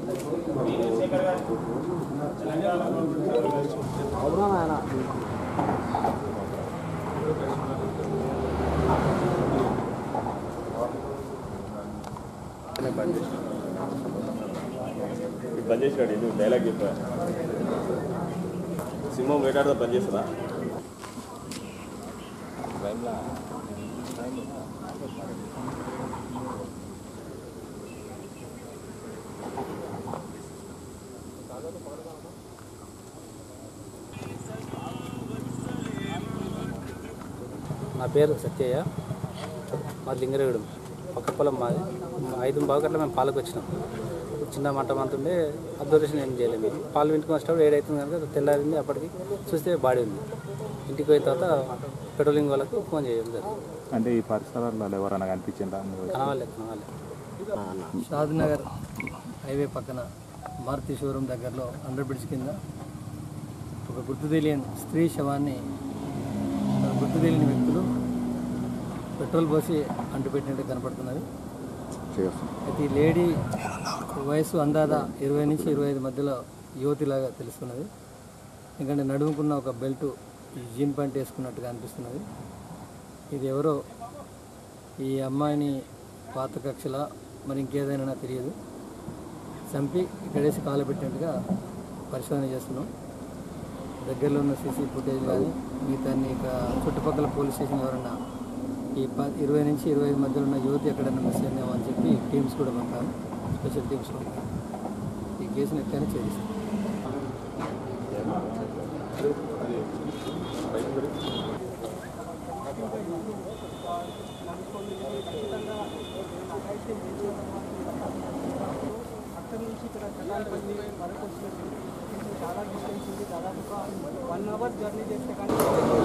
పని చేసినాడు ఇది డైలాగ్ చెప్పా సింహం వేటాడుతో పని చేస్తుందా నా పేరు సత్యయ్య మాది లింగరేగూడెం పక్క పొలం మాది ఐదు బాగట్ల మేము పాలకు వచ్చినాం చిన్న మంట మంటుండే అబ్జర్వేషన్ ఏం చేయలేము మేము పాలు వింటుకుని వచ్చేటప్పుడు ఏడైతుంది కనుక తెల్లారింది అప్పటికి చూస్తే బాడీ ఉంది ఇంటికి పోయిన తర్వాత పెట్రోలింగ్ వాళ్ళకు ఫోన్ చేయడం జరిగింది అంటే ఈ పరిసరాల్లో ఎవరైనా కనిపించిందా కనవాలి కనవాలి షాద్ నగర్ హైవే పక్కన మారుతి షోరూమ్ దగ్గరలో అండర్ బ్రిడ్జ్ కింద ఒక గుర్తు తెలియని స్త్రీ శవాన్ని ఆ గుర్తు తెలియని వ్యక్తులు పెట్రోల్ పోసి అంటుపెట్టినట్టు కనపడుతున్నది అయితే ఈ లేడీ వయసు అందాదా ఇరవై నుంచి ఇరవై ఐదు మధ్యలో యువతిలాగా తెలుస్తున్నది ఎందుకంటే నడుముకున్న ఒక బెల్ట్ జీన్ ప్యాంట్ వేసుకున్నట్టుగా అనిపిస్తున్నది ఇది ఎవరో ఈ అమ్మాయిని పాత కక్షల మరి ఇంకేదైనా నాకు తెలియదు చంపి ఇక్కడేసి కాలబెట్టినట్టుగా పరిశోధన చేస్తున్నాం దగ్గరలో ఉన్న సీసీ ఫుటేజ్ కానీ మిగతా ఇక చుట్టుపక్కల పోలీస్ స్టేషన్ ఎవరన్నా ఈ ప ఇరవై నుంచి ఇరవై ఐదు మధ్యలో ఉన్న యువతి ఎక్కడైనా మిస్ అయిందేమో అని చెప్పి టీమ్స్ కూడా పంపాము స్పెషల్ టీమ్స్ పంపాము ఈ కేసును ఎక్కడైనా ఛేదిస్తాం అక్కడ నుంచి ఇక్కడ చల్లారిపల్లి వరకు వచ్చినట్టు చాలా డిస్టెన్స్ ఉంది దాదాపుగా వన్ అవర్ జర్నీ చేస్తే కానీ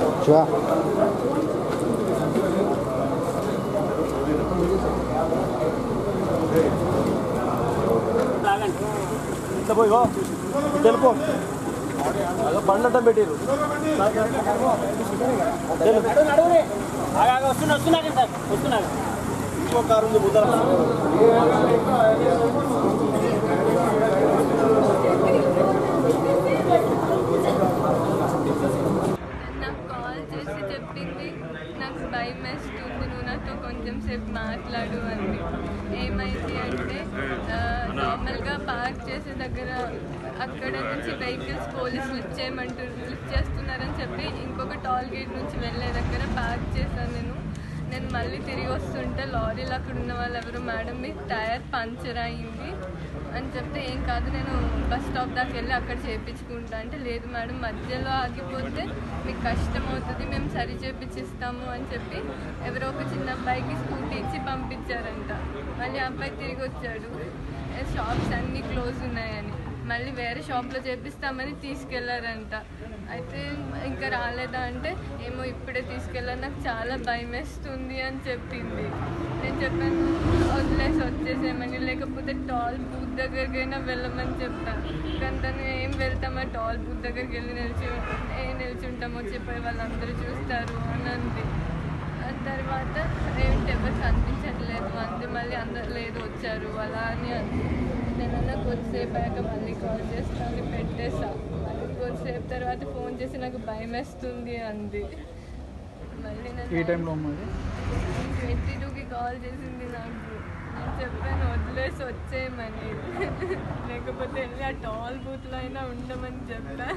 నాకు కాల్ చేసి చెప్పింది నాకు భయం వేస్తుంది నువ్వు నాతో కొంచెం సేపు మాట్లాడు అంది ఏమైంది అంటే ఆ, నార్మల్గా పార్క్ చేసే దగ్గర అక్కడ నుంచి వెహికల్స్ పోలీసులు లిఫ్ట్ చేయమంటూ లిఫ్ట్ చేస్తున్నారని చెప్పి ఇంకొక టోల్ గేట్ నుంచి వెళ్ళే దగ్గర పార్క్ చేశాను నేను నేను మళ్ళీ తిరిగి వస్తుంటే లారీలో అక్కడ ఉన్న వాళ్ళు ఎవరు మేడం మీ టైర్ పంచర్ అయింది అని చెప్తే ఏం కాదు నేను బస్ స్టాప్ దాకా వెళ్ళి అక్కడ చేయించుకుంటా అంటే లేదు మేడం మధ్యలో ఆగిపోతే మీకు కష్టం అవుతుంది మేము సరి చేపించిస్తాము అని చెప్పి ఎవరో ఒక చిన్న అబ్బాయికి స్కూటీ ఇచ్చి పంపించారంట మళ్ళీ ఆ అబ్బాయి తిరిగి వచ్చాడు షాప్స్ అన్నీ క్లోజ్ ఉన్నాయని మళ్ళీ వేరే షాప్లో చేపిస్తామని తీసుకెళ్లారంట అయితే ఇంకా రాలేదా అంటే ఏమో ఇప్పుడే తీసుకెళ్ళాను నాకు చాలా భయం వేస్తుంది అని చెప్పింది నేను చెప్పాను వదిలేసి వచ్చేసేమని లేకపోతే టాల్ బూత్ దగ్గరికైనా వెళ్ళమని చెప్పాను కానీ తను ఏం వెళ్తామా టాల్ బూత్ దగ్గరికి వెళ్ళి నిలిచి ఏం నిల్చుంటామో చెప్పి వాళ్ళందరూ చూస్తారు అని అంది ఆ తర్వాత ఏంటి ఎవరు కనిపించట్లేదు అంది మళ్ళీ అందరు లేదు వచ్చారు అలా అని అంది నేనన్నా కొద్దిసేపు అయ్యాక మళ్ళీ కాల్ చేస్తాను పెట్టేసా మళ్ళీ కొద్దిసేపు తర్వాత ఫోన్ చేసి నాకు భయం వేస్తుంది అంది మళ్ళీ ఏ టైంలో ఉన్నది ట్వంటీ టూకి కాల్ చేసింది నాకు నేను చెప్పాను వదిలేసి వచ్చేయమని లేకపోతే వెళ్ళి ఆ టాల్ బూత్లో అయినా ఉండమని చెప్పా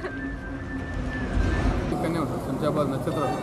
ఇక్కడనే ఉంటుంది శంషాబాద్ నక్షత్రాలు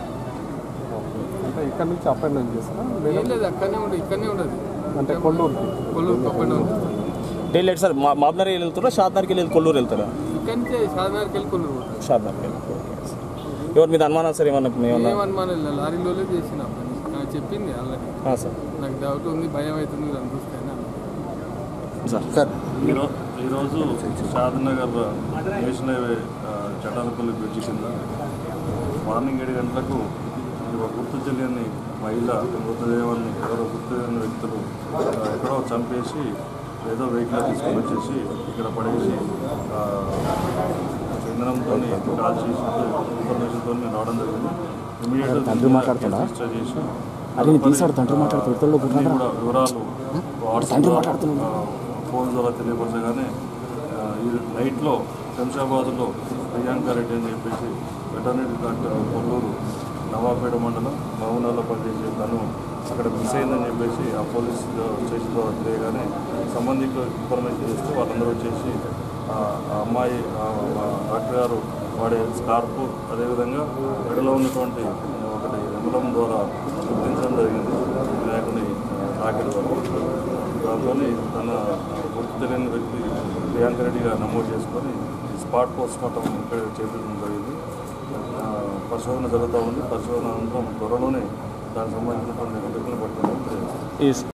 అంటే ఇక్కడ నుంచి అప్ అండ్ డౌన్ చేస్తారా ఏం లేదు అక్కడనే ఉంటుంది ఇక్కడనే ఉంటుంది అంటే Kolluru Kolluru up and down Delhi లేదు సార్ మా మాబ్నర్కి వెళ్తారా షాద్నర్కి వెళ్ళి కొల్లూరు వెళ్తారా ఇక్కడి నుంచి షాద్నగర్కి వెళ్ళి కొల్లూరు పోతుంది షాద్నర్కి వెళ్ళి ఎవరి మీద అనుమానం సార్ ఏమన్నా ఏమన్నా ఏం అనుమానం లేదు లారీలోనే చేసిన పని నాకు చెప్పింది ఆల్రెడీ ఆ, సార్ నాకు డౌట్ ఉంది భయం అవుతుంది మీరు అనిపిస్తే అని అన్నది. సార్ సార్ ఈరో- ఈరోజు షాద్నగర్ నేషనల్ హైవే ఆ, చటాలపల్లి బ్రిడ్జి కింద మార్నింగ్ ఏడు గంటలకు ఒక గుర్తు తెలియని మహిళ మృతదేవాన్ని ఎవరో గుర్తు తెలియని వ్యక్తులు ఆ, ఎక్కడో చంపేసి ఏదో వెహికల్ తీసుకొని వచ్చేసి ఇక్కడ పడేసి ఆ, ఇంధనంతో కాల్ చేసినట్టు ఇన్ఫర్మేషన్తో మేము రావడం జరిగింది ఇమీడియట్గా తండ్రి మాట్లాడుతున్నా? రిజిస్టర్ చేసి అరే నేను తీసాడు తండ్రి మాట్లాడుతూ ఇతరులు అన్ని కూడా వివరాలు వాట్సాప్ తండ్రి ద్వారా, మాట్లాడుతున్నాడు. ఆ, ఫోన్ ద్వారా తెలియపరచగానే ఈ నైట్లో శంషాబాద్లో ప్రియాంక రెడ్డి అని చెప్పేసి వెటర్నరీ డాక్టర్ కొల్లూరు నవాపేట మండలం మౌనాల్లో పనిచేసే తను అక్కడ మిస్ అయిందని చెప్పేసి ఆ పోలీస్ స్టేషన్ ద్వారా తెలియగానే సంబంధికులు ఇన్ఫర్మేషన్ ఇస్తే వాళ్ళందరూ వచ్చేసి ఆ ఆ అమ్మాయి ఆ ఆ డాక్టర్ గారు వాడే స్కార్పు అదేవిధంగా మెడలో ఉన్నటువంటి ఒకటి ఎంబలం ద్వారా గుర్తించడం జరిగింది వినాయకుని రాకెట్ ద్వారా దాంతో తన గుర్తు తెలియని వ్యక్తి ప్రియాంక రెడ్డిగా నమోదు చేసుకొని స్పాట్ పోస్ట్ మార్టం ఇక్కడ చేపించడం జరిగింది ఆ, పరిశోధన జరుగుతూ ఉంది పరిశోధన అనంతరం త్వరలోనే దానికి సంబంధించినటువంటి వ్యక్తులను పట్టుకోవడం ఈ